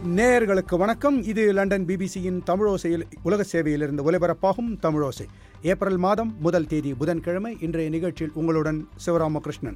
நேயர்களுக்கு வணக்கம் இது லண்டன் பிபிசியின் தமிழோசையில் உலக சேவையிலிருந்து ஒலிபரப்பாகும் தமிழோசை ஏப்ரல் மாதம் முதல் தேதி புதன்கிழமை இன்றைய நிகழ்ச்சியில் உங்களுடன் சிவராமகிருஷ்ணன்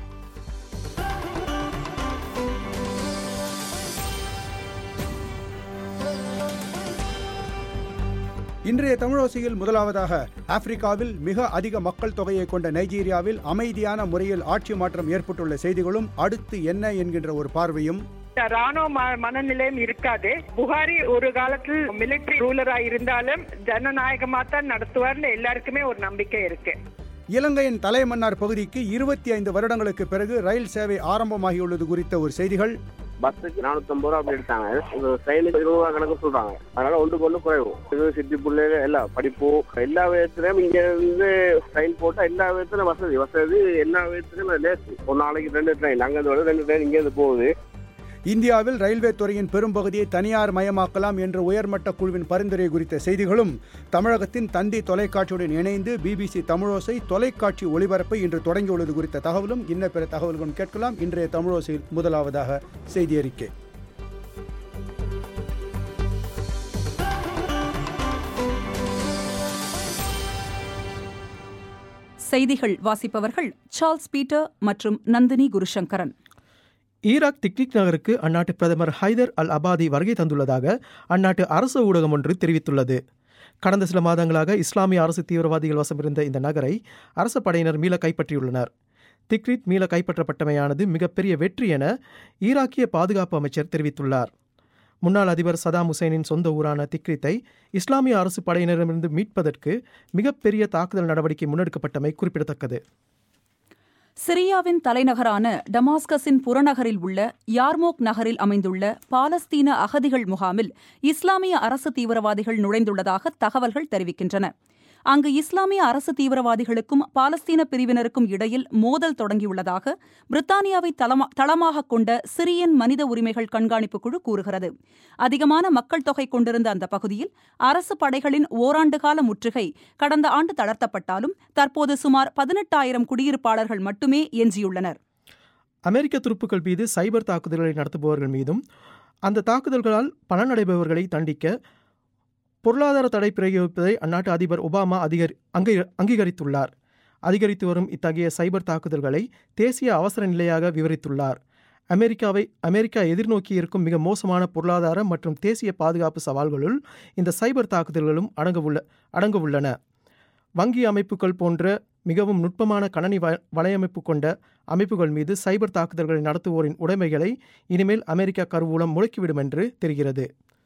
இன்றைய தமிழோசையில் முதலாவதாக ஆப்பிரிக்காவில் மிக அதிக மக்கள் தொகையை கொண்ட நைஜீரியாவில் அமைதியான முறையில் ஆட்சி மாற்றம் ஏற்பட்டுள்ள செய்திகளும் அடுத்து என்ன என்கின்ற ஒரு பார்வையும் ராணுவ ம- மனநிலையும் இருக்காது புகாரி ஒரு காலத்தில் மிலிட்டரி ரூலரா இருந்தாலும் ஜனநாயகமா தான் நடத்துவார்னு எல்லாருக்குமே ஒரு நம்பிக்கை இருக்கு இலங்கையின் தலைமன்னார் பகுதிக்கு இருபத்தி ஐந்து வருடங்களுக்கு பிறகு ரயில் சேவை ஆரம்பமாகியுள்ளது குறித்த ஒரு செய்திகள் பஸ்ஸுக்கு நானூத்தம்பது ரூபா அப்படி எடுத்தாங்க இது ட்ரெயினுக்கு இருபது ரூபா கணக்கு சொல்றாங்க அதனால ஒன்றுக்கு ஒன்று குறைவும் இது சிட்டி பிள்ளைங்க எல்லாம் படிப்பு எல்லா விதத்திலையும் இங்க இருந்து ட்ரெயின் போட்டா எல்லா விதத்திலும் வசதி வசதி எல்லா விதத்திலும் லேசு ஒரு நாளைக்கு ரெண்டு ட்ரெயின் அங்கிருந்து வருது ரெண்டு ட்ரெயின் இங்கேருந்து போகுது இந்தியாவில் ரயில்வே துறையின் பெரும்பகுதியை தனியார் மயமாக்கலாம் என்ற உயர்மட்ட குழுவின் பரிந்துரை குறித்த செய்திகளும் தமிழகத்தின் தந்தி தொலைக்காட்சியுடன் இணைந்து பிபிசி தமிழோசை தொலைக்காட்சி ஒளிபரப்பை இன்று தொடங்கியுள்ளது குறித்த தகவலும் இன்ன பிற தகவல்களும் கேட்கலாம் இன்றைய தமிழோசையில் முதலாவதாக செய்தி அறிக்கை செய்திகள் வாசிப்பவர்கள் சார்ல்ஸ் பீட்டர் மற்றும் நந்தினி குருசங்கரன் ஈராக் திக்ரிக் நகருக்கு அந்நாட்டு பிரதமர் ஹைதர் அல் அபாதி வருகை தந்துள்ளதாக அந்நாட்டு அரசு ஊடகம் ஒன்று தெரிவித்துள்ளது கடந்த சில மாதங்களாக இஸ்லாமிய அரசு தீவிரவாதிகள் வசமிருந்த இந்த நகரை அரச படையினர் மீள கைப்பற்றியுள்ளனர் திக்ரிட் மீள கைப்பற்றப்பட்டமையானது மிகப்பெரிய வெற்றி என ஈராக்கிய பாதுகாப்பு அமைச்சர் தெரிவித்துள்ளார் முன்னாள் அதிபர் சதாம் ஹுசைனின் சொந்த ஊரான திக்ரித்தை இஸ்லாமிய அரசு படையினரிடமிருந்து மீட்பதற்கு மிகப்பெரிய தாக்குதல் நடவடிக்கை முன்னெடுக்கப்பட்டமை குறிப்பிடத்தக்கது சிரியாவின் தலைநகரான டமாஸ்கஸின் புறநகரில் உள்ள யார்மோக் நகரில் அமைந்துள்ள பாலஸ்தீன அகதிகள் முகாமில் இஸ்லாமிய அரசு தீவிரவாதிகள் நுழைந்துள்ளதாக தகவல்கள் தெரிவிக்கின்றன அங்கு இஸ்லாமிய அரசு தீவிரவாதிகளுக்கும் பாலஸ்தீன பிரிவினருக்கும் இடையில் மோதல் தொடங்கியுள்ளதாக பிரித்தானியாவை தளமா- தளமாக கொண்ட சிரியன் மனித உரிமைகள் கண்காணிப்பு குழு கூறுகிறது அதிகமான மக்கள் தொகை கொண்டிருந்த அந்த பகுதியில் அரசு படைகளின் ஓராண்டுகால முற்றுகை கடந்த ஆண்டு தளர்த்தப்பட்டாலும் தற்போது சுமார் பதினெட்டாயிரம் குடியிருப்பாளர்கள் மட்டுமே எஞ்சியுள்ளனர் அமெரிக்க துருப்புக்கள் மீது சைபர் தாக்குதல்களை நடத்துபவர்கள் மீதும் அந்த தாக்குதல்களால் பலனடைபவர்களை தண்டிக்க பொருளாதார தடை பிரயோகிப்பதை அந்நாட்டு அதிபர் ஒபாமா அதிகரி அங்கீ- அங்கீகரித்துள்ளார் அதிகரித்து வரும் இத்தகைய சைபர் தாக்குதல்களை தேசிய அவசர நிலையாக விவரித்துள்ளார் அமெரிக்காவை அமெரிக்கா எதிர்நோக்கி இருக்கும் மிக மோசமான பொருளாதார மற்றும் தேசிய பாதுகாப்பு சவால்களுள் இந்த சைபர் தாக்குதல்களும் அடங்கவுள்ள அடங்கவுள்ளன வங்கி அமைப்புகள் போன்ற மிகவும் நுட்பமான கணனி வ வலையமைப்பு கொண்ட அமைப்புகள் மீது சைபர் தாக்குதல்களை நடத்துவோரின் உடைமைகளை இனிமேல் அமெரிக்கா கருவூலம் முடக்கிவிடும் என்று தெரிகிறது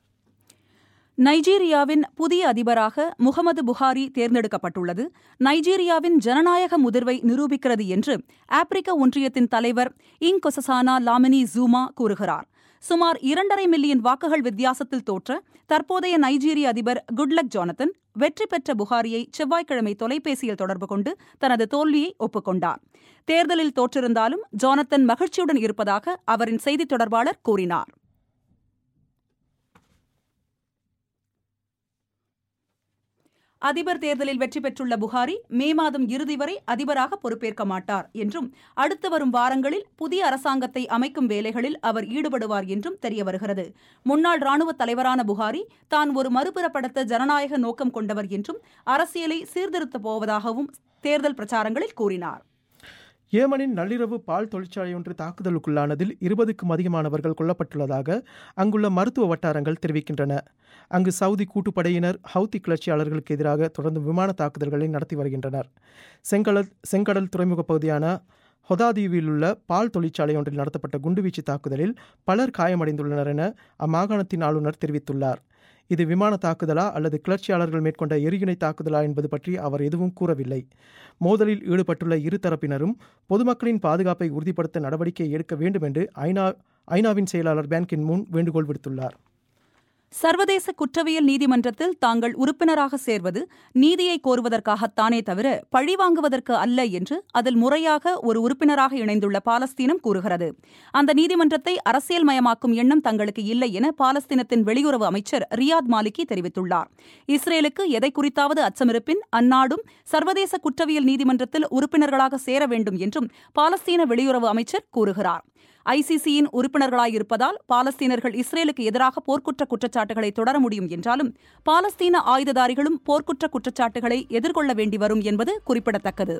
நைஜீரியாவின் புதிய அதிபராக முகமது புகாரி தேர்ந்தெடுக்கப்பட்டுள்ளது நைஜீரியாவின் ஜனநாயக முதிர்வை நிரூபிக்கிறது என்று ஆப்பிரிக்க ஒன்றியத்தின் தலைவர் இங் கொசசானா லாமினி ஜூமா கூறுகிறார் சுமார் இரண்டரை மில்லியன் வாக்குகள் வித்தியாசத்தில் தோற்ற தற்போதைய நைஜீரிய அதிபர் குட்லக் ஜோனத்தன் வெற்றி பெற்ற புகாரியை செவ்வாய்க்கிழமை தொலைபேசியில் தொடர்பு கொண்டு தனது தோல்வியை ஒப்புக்கொண்டார் தேர்தலில் தோற்றிருந்தாலும் ஜோனத்தன் மகிழ்ச்சியுடன் இருப்பதாக அவரின் செய்தித் தொடர்பாளர் கூறினார் அதிபர் தேர்தலில் வெற்றி பெற்றுள்ள புகாரி மே மாதம் இறுதி வரை அதிபராக பொறுப்பேற்க மாட்டார் என்றும் அடுத்து வரும் வாரங்களில் புதிய அரசாங்கத்தை அமைக்கும் வேலைகளில் அவர் ஈடுபடுவார் என்றும் தெரிய வருகிறது முன்னாள் ராணுவ தலைவரான புகாரி தான் ஒரு மறுபிறப்படத்த ஜனநாயக நோக்கம் கொண்டவர் என்றும் அரசியலை சீர்திருத்தப் போவதாகவும் தேர்தல் பிரச்சாரங்களில் கூறினார் ஏமனின் நள்ளிரவு பால் தொழிற்சாலை ஒன்று தாக்குதலுக்குள்ளானதில் இருபதுக்கும் அதிகமானவர்கள் கொல்லப்பட்டுள்ளதாக அங்குள்ள மருத்துவ வட்டாரங்கள் தெரிவிக்கின்றன அங்கு சவுதி கூட்டுப்படையினர் ஹவுதி கிளர்ச்சியாளர்களுக்கு எதிராக தொடர்ந்து விமான தாக்குதல்களை நடத்தி வருகின்றனர் செங்கடல் செங்கடல் துறைமுகப் பகுதியான ஹொதாதீவில் உள்ள பால் தொழிற்சாலை ஒன்றில் நடத்தப்பட்ட குண்டுவீச்சு தாக்குதலில் பலர் காயமடைந்துள்ளனர் என அம்மாகாணத்தின் ஆளுநர் தெரிவித்துள்ளார் இது விமான தாக்குதலா அல்லது கிளர்ச்சியாளர்கள் மேற்கொண்ட எரியுனை தாக்குதலா என்பது பற்றி அவர் எதுவும் கூறவில்லை மோதலில் ஈடுபட்டுள்ள இரு தரப்பினரும் பொதுமக்களின் பாதுகாப்பை உறுதிப்படுத்த நடவடிக்கை எடுக்க வேண்டும் என்று ஐநா ஐநாவின் செயலாளர் பேன்கின் முன் வேண்டுகோள் விடுத்துள்ளார் சர்வதேச குற்றவியல் நீதிமன்றத்தில் தாங்கள் உறுப்பினராக சேர்வது நீதியை கோருவதற்காகத்தானே தவிர பழிவாங்குவதற்கு அல்ல என்று அதில் முறையாக ஒரு உறுப்பினராக இணைந்துள்ள பாலஸ்தீனம் கூறுகிறது அந்த நீதிமன்றத்தை அரசியல் மயமாக்கும் எண்ணம் தங்களுக்கு இல்லை என பாலஸ்தீனத்தின் வெளியுறவு அமைச்சர் ரியாத் மாலிகி தெரிவித்துள்ளார் இஸ்ரேலுக்கு எதை குறித்தாவது அச்சமிருப்பின் அந்நாடும் சர்வதேச குற்றவியல் நீதிமன்றத்தில் உறுப்பினர்களாக சேர வேண்டும் என்றும் பாலஸ்தீன வெளியுறவு அமைச்சர் கூறுகிறார் ஐசிசியின் உறுப்பினர்களாயிருப்பதால் பாலஸ்தீனர்கள் இஸ்ரேலுக்கு எதிராக போர்க்குற்ற குற்றச்சாட்டுகளை தொடர முடியும் என்றாலும் பாலஸ்தீன ஆயுததாரிகளும் போர்க்குற்ற குற்றச்சாட்டுகளை எதிர்கொள்ள வேண்டி வரும் என்பது குறிப்பிடத்தக்கது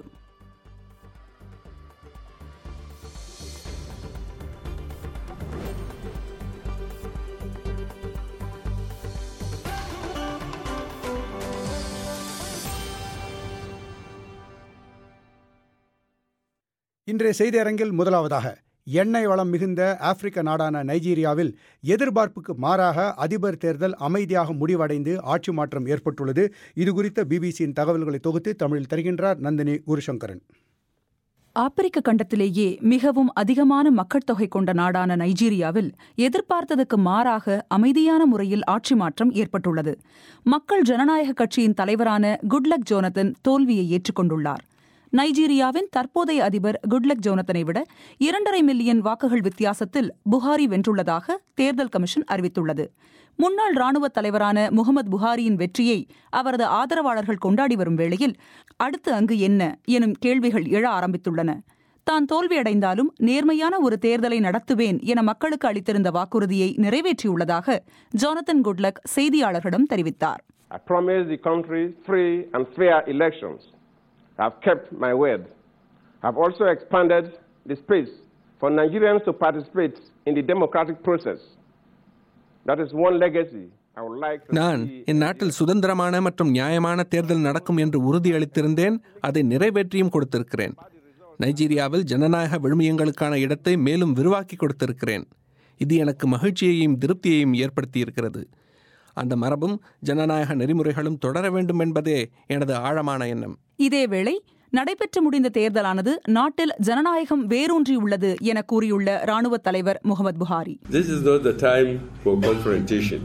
இன்றைய செய்தி அரங்கில் முதலாவதாக எண்ணெய் வளம் மிகுந்த ஆப்பிரிக்க நாடான நைஜீரியாவில் எதிர்பார்ப்புக்கு மாறாக அதிபர் தேர்தல் அமைதியாக முடிவடைந்து ஆட்சி மாற்றம் ஏற்பட்டுள்ளது இதுகுறித்த பிபிசியின் தகவல்களை தொகுத்து தமிழில் தருகின்றார் நந்தினி குருசங்கரன் ஆப்பிரிக்க கண்டத்திலேயே மிகவும் அதிகமான மக்கள் தொகை கொண்ட நாடான நைஜீரியாவில் எதிர்பார்த்ததுக்கு மாறாக அமைதியான முறையில் ஆட்சி மாற்றம் ஏற்பட்டுள்ளது மக்கள் ஜனநாயக கட்சியின் தலைவரான குட்லக் ஜோனதன் தோல்வியை ஏற்றுக்கொண்டுள்ளார் நைஜீரியாவின் தற்போதைய அதிபர் குட்லக் ஜோனத்தனை விட இரண்டரை மில்லியன் வாக்குகள் வித்தியாசத்தில் புகாரி வென்றுள்ளதாக தேர்தல் கமிஷன் அறிவித்துள்ளது முன்னாள் ராணுவ தலைவரான முகமது புகாரியின் வெற்றியை அவரது ஆதரவாளர்கள் கொண்டாடி வரும் வேளையில் அடுத்து அங்கு என்ன எனும் கேள்விகள் எழ ஆரம்பித்துள்ளன தான் தோல்வியடைந்தாலும் நேர்மையான ஒரு தேர்தலை நடத்துவேன் என மக்களுக்கு அளித்திருந்த வாக்குறுதியை நிறைவேற்றியுள்ளதாக ஜோனத்தன் குட்லக் செய்தியாளர்களிடம் தெரிவித்தார் I promised the country free and fair elections. I've kept my word. I've also expanded the space for Nigerians to participate in the democratic process. That is one legacy I would like to நான் see என் நாட்டில் சுதந்திரமான மற்றும் நியாயமான தேர்தல் நடக்கும் என்று உறுதியளித்திருந்தேன் அதை நிறைவேற்றியும் கொடுத்திருக்கிறேன் நைஜீரியாவில் ஜனநாயக விழுமியங்களுக்கான இடத்தை மேலும் விரிவாக்கி கொடுத்திருக்கிறேன் இது எனக்கு மகிழ்ச்சியையும் திருப்தியையும் ஏற்படுத்தியிருக்கிறது அந்த மரபும் ஜனநாயக நெறிமுறைகளும் தொடர வேண்டும் என்பதே எனது ஆழமான எண்ணம் இதேவேளை நடைபெற்று முடிந்த தேர்தலானது நாட்டில் ஜனநாயகம் வேரூன்றியுள்ளது என கூறியுள்ள ராணுவ தலைவர் Mohammed Bukhari This is not the time for confrontation.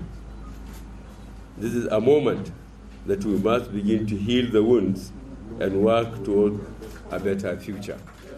This is a moment that we must begin to heal the wounds and work toward a better future.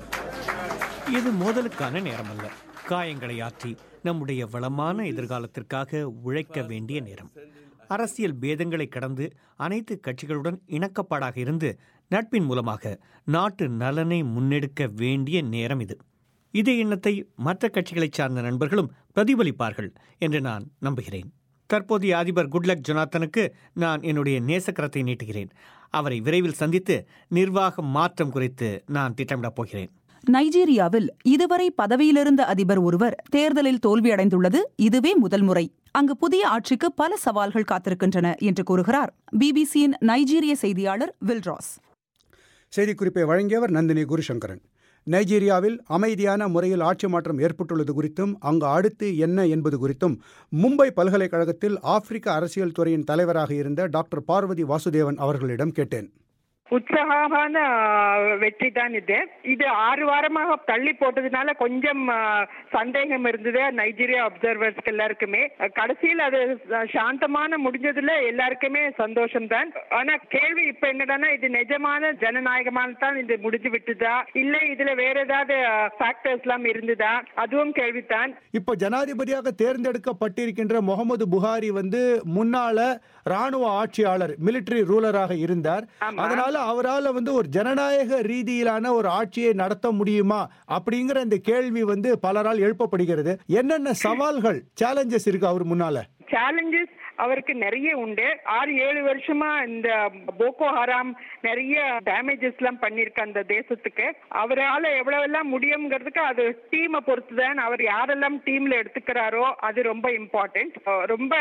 இது மோதலுக்கான நேரமல்ல காயங்களை ஆற்றி நம்முடைய வளமான எதிர்காலத்திற்காக உழைக்க வேண்டிய நேரம் அரசியல் பேதங்களை கடந்து அனைத்து கட்சிகளுடன் இணக்கப்பாடாக இருந்து நட்பின் மூலமாக நாட்டு நலனை முன்னெடுக்க வேண்டிய நேரம் இது இதே எண்ணத்தை மற்ற கட்சிகளைச் சார்ந்த நண்பர்களும் பிரதிபலிப்பார்கள் என்று நான் நம்புகிறேன் தற்போதைய அதிபர் குட்லக் ஜொனாத்தனுக்கு நான் என்னுடைய நேசக்கரத்தை நீட்டுகிறேன் அவரை விரைவில் சந்தித்து நிர்வாக மாற்றம் குறித்து நான் திட்டமிடப் போகிறேன் நைஜீரியாவில் இதுவரை பதவியிலிருந்த அதிபர் ஒருவர் தேர்தலில் தோல்வியடைந்துள்ளது இதுவே முதல் முறை அங்கு புதிய ஆட்சிக்கு பல சவால்கள் காத்திருக்கின்றன என்று கூறுகிறார் பிபிசியின் நைஜீரிய செய்தியாளர் வில்ராஸ் செய்திக்குறிப்பை வழங்கியவர் நந்தினி குருசங்கரன் நைஜீரியாவில் அமைதியான முறையில் ஆட்சி மாற்றம் ஏற்பட்டுள்ளது குறித்தும் அங்கு அடுத்து என்ன என்பது குறித்தும் மும்பை பல்கலைக்கழகத்தில் ஆப்பிரிக்க அரசியல் துறையின் தலைவராக இருந்த டாக்டர் பார்வதி வாசுதேவன் அவர்களிடம் கேட்டேன் உற்சாகமான வெற்றி தான் இது இது ஆறு வாரமாக தள்ளி போட்டதுனால கொஞ்சம் ஆ, சந்தேகம் இருந்தது நைஜீரியா அப்சர்வர்ஸ்க்கு எல்லாருக்குமே கடைசியில் அது சாந்தமான முடிஞ்சதுல எல்லாருக்குமே சந்தோஷம் தான் ஆனா கேள்வி இப்ப என்னடான்னா இது நிஜமான ஜனநாயகமான தான் இது முடிஞ்சு விட்டுதா இல்ல இதுல வேற ஏதாவது ஃபேக்டர்ஸ் எல்லாம் இருந்ததா அதுவும் கேள்விதான் இப்போ ஜனாதிபதியாக தேர்ந்தெடுக்கப்பட்டிருக்கின்ற முகமது புகாரி வந்து முன்னால ராணுவ ஆட்சியாளர் மிலிட்டரி ரூலராக இருந்தார் அதனால அவரால் வந்து ஒரு ஜனநாயக ரீதியிலான ஒரு ஆட்சியை நடத்த முடியுமா அப்படிங்கிற இந்த கேள்வி வந்து பலரால் எழுப்பப்படுகிறது என்னென்ன சவால்கள் சேலஞ்சஸ் இருக்கு அவர் முன்னால சேலஞ்சஸ் அவருக்கு நிறைய உண்டு ஆறு ஏழு வருஷமா இந்த போகோ ஹராம் நிறைய டேமேஜஸ் எல்லாம் பண்ணிருக்கு அந்த தேசத்துக்கு அவரால எவ்வளவு எல்லாம் முடியுங்கிறதுக்கு அது டீமை பொறுத்துதான் அவர் யாரெல்லாம் டீம்ல எடுத்துக்கிறாரோ அது ரொம்ப இம்பார்ட்டன்ட் ரொம்ப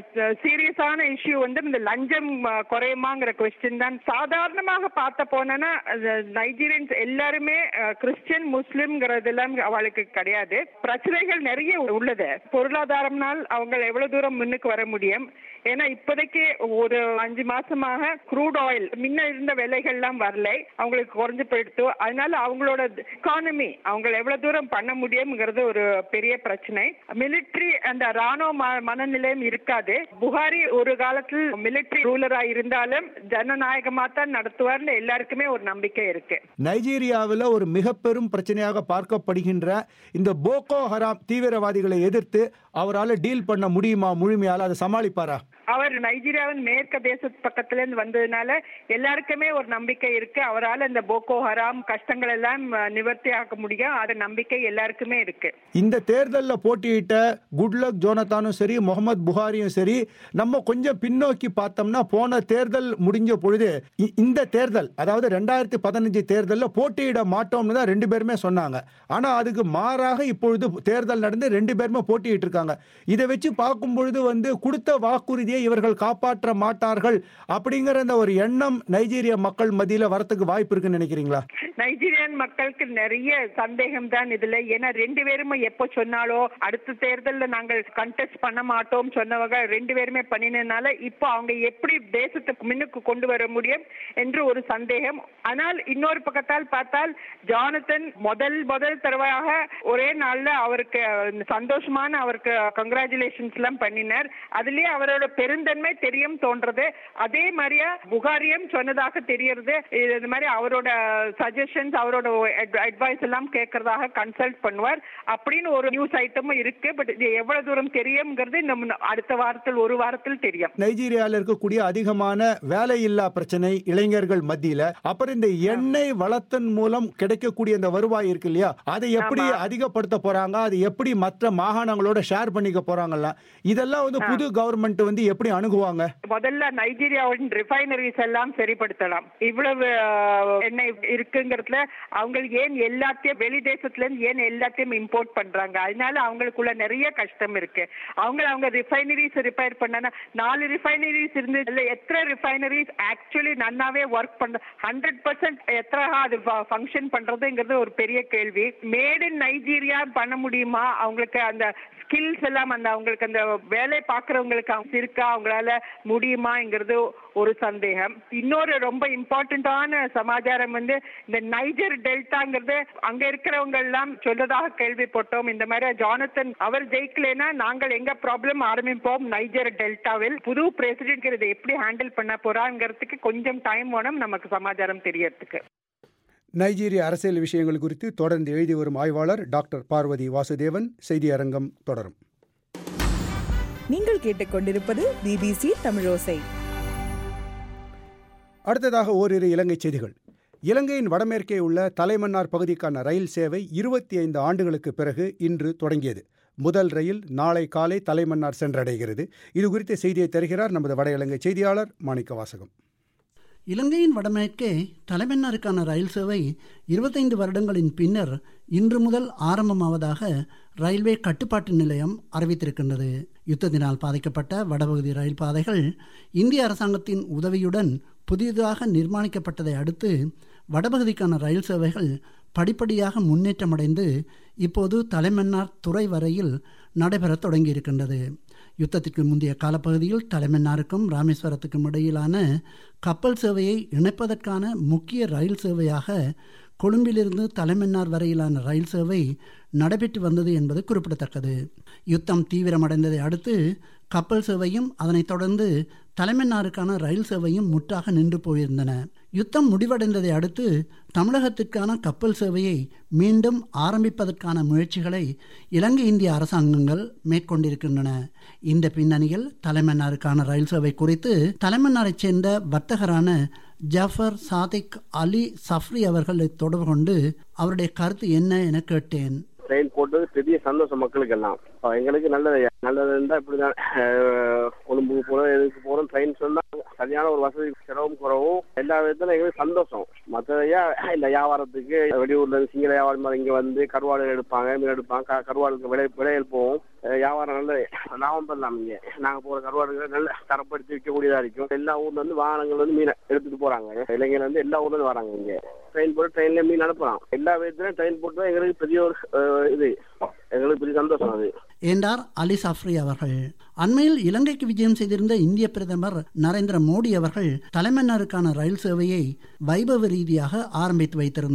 சீரியஸான இஷ்யூ வந்து இந்த லஞ்சம் அஹ், குறையுமாங்கிற கொஸ்டின் தான் சாதாரணமாக பார்த்த போனா நைஜீரியன்ஸ் எல்லாருமே அஹ், கிறிஸ்டியன் முஸ்லிம்ங்கிறதெல்லாம் அவளுக்கு கிடையாது பிரச்சனைகள் நிறைய உள்ளது பொருளாதாரம்னால் அவங்க எவ்வளவு தூரம் முன்னுக்கு வர முடியும் ஏன்னா இப்போதைக்கு ஒரு அஞ்சு மாசமாக க்ரூட் ஆயில் முன்ன இருந்த விலைகள்லாம் வரல அவங்களுக்கு குறைஞ்சு போயிடுத்து அதனால அவங்களோட எக்கானமி அவங்க எவ்வளவு தூரம் பண்ண முடியுங்கிறது ஒரு பெரிய பிரச்சனை மிலிட்ரி அந்த ராணுவ ம- மனநிலையும் இருக்காது புகாரி ஒரு காலத்தில் மிலிட்ரி ரூலரா இருந்தாலும் ஜனநாயகமா தான் நடத்துவார்னு எல்லாருக்குமே ஒரு நம்பிக்கை இருக்கு நைஜீரியாவில் ஒரு மிக பெரும் பிரச்சனையாக பார்க்கப்படுகின்ற இந்த போகோ ஹராம் தீவிரவாதிகளை எதிர்த்து அவரால் டீல் பண்ண முடியுமா முழுமையால் அதை சமாளிப்பாரா அவர் நைஜீரியாவின் மேற்கு தேசத்து பக்கத்துல இருந்து வந்ததுனால எல்லாருக்குமே ஒரு நம்பிக்கை இருக்கு அவரால் இந்த போகோ ஹராம் கஷ்டங்கள் எல்லாம் நிவர்த்தி ஆக்க முடியும் அது நம்பிக்கை எல்லாருக்குமே இருக்கு இந்த தேர்தலில் போட்டியிட்ட குட்லக் ஜோனத்தானும் சரி முகமது புகாரியும் சரி நம்ம கொஞ்சம் பின்னோக்கி பார்த்தோம்னா போன தேர்தல் முடிஞ்ச பொழுது இ- இந்த தேர்தல் அதாவது ரெண்டாயிரத்தி பதினஞ்சு தேர்தலில் போட்டியிட மாட்டோம்னு தான் ரெண்டு பேருமே சொன்னாங்க ஆனால் அதுக்கு மாறாக இப்பொழுது தேர்தல் நடந்து ரெண்டு பேருமே போட்டியிட்டு இருக்காங்க இதை வச்சு பார்க்கும் பொழுது வந்து கொடுத்த வாக்குறுதியை இவர்கள் காப்பாற்ற மாட்டார்கள் அப்படிங்கிற அந்த ஒரு எண்ணம் நைஜீரிய மக்கள் மத்தியில் வரத்துக்கு வாய்ப்பு இருக்குன்னு நினைக்கிறீங்களா நைஜீரியன் மக்களுக்கு நிறைய சந்தேகம் தான் இதுல ஏன்னா ரெண்டு பேருமே எப்போ சொன்னாலோ அடுத்த தேர்தல்ல நாங்கள் கண்டெஸ்ட் பண்ண மாட்டோம் சொன்னவங்க ரெண்டு பேருமே பண்ணினதுனால இப்போ அவங்க எப்படி தேசத்துக்கு முன்னுக்கு கொண்டு வர முடியும் என்று ஒரு சந்தேகம் ஆனால் இன்னொரு பக்கத்தால் பார்த்தால் ஜானத்தன் முதல் முதல் தடவையாக ஒரே நாள்ல அவருக்கு சந்தோஷமான அவருக்கு கங்க்ராச்சுலேஷன்ஸ் எல்லாம் பண்ணினார் அதுலயே அவரோட பெருந்தன்மை தெரியும் தோன்றது அதே மாதிரியா புகாரியம் சொன்னதாக தெரியறது இது இந்த மாதிரி அவரோட சஜஷன்ஸ் அவரோட அட்வைஸ் எல்லாம் கேட்கறதாக கன்சல்ட் பண்ணுவார் அப்படின்னு ஒரு நியூஸ் ஐட்டமும் இருக்கு பட் இது எவ்வளவு தூரம் தெரியுங்கிறது நம்ம அடுத்த வாரத்தில் ஒரு வாரத்தில் தெரியும் நைஜீரியாவில் இருக்கக்கூடிய அதிகமான வேலையில்லா பிரச்சனை இளைஞர்கள் மத்தியில அப்புறம் இந்த எண்ணெய் வளத்தின் மூலம் கிடைக்கக்கூடிய இந்த வருவாய் இருக்கு இல்லையா அதை எப்படி அதிகப்படுத்த போறாங்க அது எப்படி மற்ற மாகாணங்களோட ஷேர் பண்ணிக்க போறாங்கல்ல இதெல்லாம் வந்து புது கவர்மெண்ட் வந்து எப்படி அணுகுவாங்க முதல்ல நைஜீரியாவின் ரிஃபைனரிஸ் எல்லாம் சரிப்படுத்தலாம் இவ்வளவு அஹ், எண்ணெய் இருக்குங்கிறதுல அவங்க ஏன் எல்லாத்தையும் வெளி தேசத்துல இருந்து ஏன் எல்லாத்தையும் இம்போர்ட் பண்றாங்க அதனால அவங்களுக்குள்ள நிறைய கஷ்டம் இருக்கு அவங்க அவங்க ரிஃபைனரிஸ் ரிப்பேர் பண்ணா நாலு ரிஃபைனரிஸ் இருந்து இதுல எத்தனை ரிஃபைனரிஸ் ஆக்சுவலி நன்னாவே ஒர்க் பண்ண ஹண்ட்ரட் பர்சன்ட் எத்தனை அது ஃபங்க்ஷன் பண்றதுங்கிறது ஒரு பெரிய கேள்வி மேட் இன் நைஜீரியா பண்ண முடியுமா அவங்களுக்கு அந்த ஸ்கில்ஸ் எல்லாம் அந்த அவங்களுக்கு அந்த வேலை பார்க்கறவங்களுக்கு அவங்க இருக்கா அவங்களால முடியுமாங்கிறது ஒரு சந்தேகம் இன்னொரு ரொம்ப இம்பார்ட்டன்டான சமாச்சாரம் வந்து இந்த நைஜர் டெல்டாங்கிறது அங்க இருக்கிறவங்க எல்லாம் சொல்றதாக கேள்விப்பட்டோம் இந்த மாதிரி ஜானத்தன் அவர் ஜெயிக்கலைன்னா நாங்கள் எங்க ப்ராப்ளம் ஆரம்பிப்போம் நைஜர் டெல்டாவில் புது பிரசிடென்ட் இதை எப்படி ஹேண்டில் பண்ண போறாங்கிறதுக்கு கொஞ்சம் டைம் வேணும் நமக்கு சமாச்சாரம் தெரியறதுக்கு நைஜீரிய அரசியல் விஷயங்கள் குறித்து தொடர்ந்து எழுதி வரும் ஆய்வாளர் டாக்டர் பார்வதி வாசுதேவன் செய்தி அரங்கம் தொடரும் நீங்கள் கேட்டுக்கொண்டிருப்பது பிபிசி தமிழோசை அடுத்ததாக ஓரிரு இலங்கை செய்திகள் இலங்கையின் வடமேற்கே உள்ள தலைமன்னார் பகுதிக்கான ரயில் சேவை இருபத்தி ஐந்து ஆண்டுகளுக்கு பிறகு இன்று தொடங்கியது முதல் ரயில் நாளை காலை தலைமன்னார் சென்றடைகிறது இது குறித்த செய்தியை தருகிறார் நமது வட இலங்கை செய்தியாளர் மாணிக்க வாசகம் இலங்கையின் வடமேற்கே தலைமன்னாருக்கான ரயில் சேவை இருபத்தைந்து வருடங்களின் பின்னர் இன்று முதல் ஆரம்பமாவதாக ரயில்வே கட்டுப்பாட்டு நிலையம் அறிவித்திருக்கின்றது யுத்தத்தினால் பாதிக்கப்பட்ட வடபகுதி ரயில் பாதைகள் இந்திய அரசாங்கத்தின் உதவியுடன் புதியதாக நிர்மாணிக்கப்பட்டதை அடுத்து வடபகுதிக்கான ரயில் சேவைகள் படிப்படியாக முன்னேற்றமடைந்து இப்போது தலைமன்னார் துறை வரையில் நடைபெறத் தொடங்கியிருக்கின்றது யுத்தத்திற்கு முந்தைய காலப்பகுதியில் தலைமன்னாருக்கும் ராமேஸ்வரத்துக்கும் இடையிலான கப்பல் சேவையை இணைப்பதற்கான முக்கிய ரயில் சேவையாக கொழும்பிலிருந்து தலைமன்னார் வரையிலான ரயில் சேவை நடைபெற்று வந்தது என்பது குறிப்பிடத்தக்கது யுத்தம் தீவிரமடைந்ததை அடுத்து கப்பல் சேவையும் அதனைத் தொடர்ந்து தலைமன்னாருக்கான ரயில் சேவையும் முற்றாக நின்று போயிருந்தன யுத்தம் முடிவடைந்ததை அடுத்து தமிழகத்திற்கான கப்பல் சேவையை மீண்டும் ஆரம்பிப்பதற்கான முயற்சிகளை இலங்கை இந்திய அரசாங்கங்கள் மேற்கொண்டிருக்கின்றன இந்த பின்னணியில் தலைமன்னாருக்கான ரயில் சேவை குறித்து தலைமன்னாரைச் சேர்ந்த வர்த்தகரான ஜஃபர் சாதிக் அலி சஃப்ரி அவர்களை தொடர்பு கொண்டு அவருடைய கருத்து என்ன என கேட்டேன் ட்ரெயின் போட்டது பெரிய சந்தோஷம் மக்களுக்கு எல்லாம் அஹ் எங்களுக்கு நல்லது நல்லது இருந்தா இப்படிதான் அஹ் கொழும்புக்கு போறோம் எதுக்கு போறோம் ட்ரெயின் சொன்னா சரியான ஒரு வசதி செலவும் குறவும் எல்லா விதத்திலும் எங்களுக்கு சந்தோஷம் மற்றதையா இந்த வியாபாரத்துக்கு வெளியூர்ல இருந்து சிங்கள வியாபாரம் மாதிரி இங்க வந்து கருவாடு எடுப்பாங்க மீன் எடுப்பாங்க க- கருவாடுக்கு விலை விலையில் போவோம் அஹ் வியாபாரம் நல்ல லாபம் பண்ணலாம் இங்க நாங்க போற கருவாடுகளை நல்ல தரப்படுத்தி விற்கக்கூடியதா இருக்கும் எல்லா ஊர்ல இருந்து வாகனங்கள் வந்து மீனை எடுத்துட்டு போறாங்க இளைஞர்கள் வந்து எல்லா ஊர்ல இருந்து வராங்க இங்க ட்ரெயின் போட்டு ட்ரெயின்ல மீன் அனுப்பலாம் எல்லா விதத்திலும் ட்ரெயின் போட்டு எங்களுக்கு பெரிய ஒரு அஹ், இது எங்களுக்கு பெரிய சந்தோஷம் அது என்றார் அலி சஃப்ரி அவர்கள் அண்மையில் இலங்கைக்கு விஜயம் செய்திருந்த இந்திய பிரதமர் நரேந்திர மோடி அவர்கள் தலைமன்னாருக்கான ரயில் சேவையை வைபவ ரீதியாக ஆரம்பித்து வைத்திருந்தார்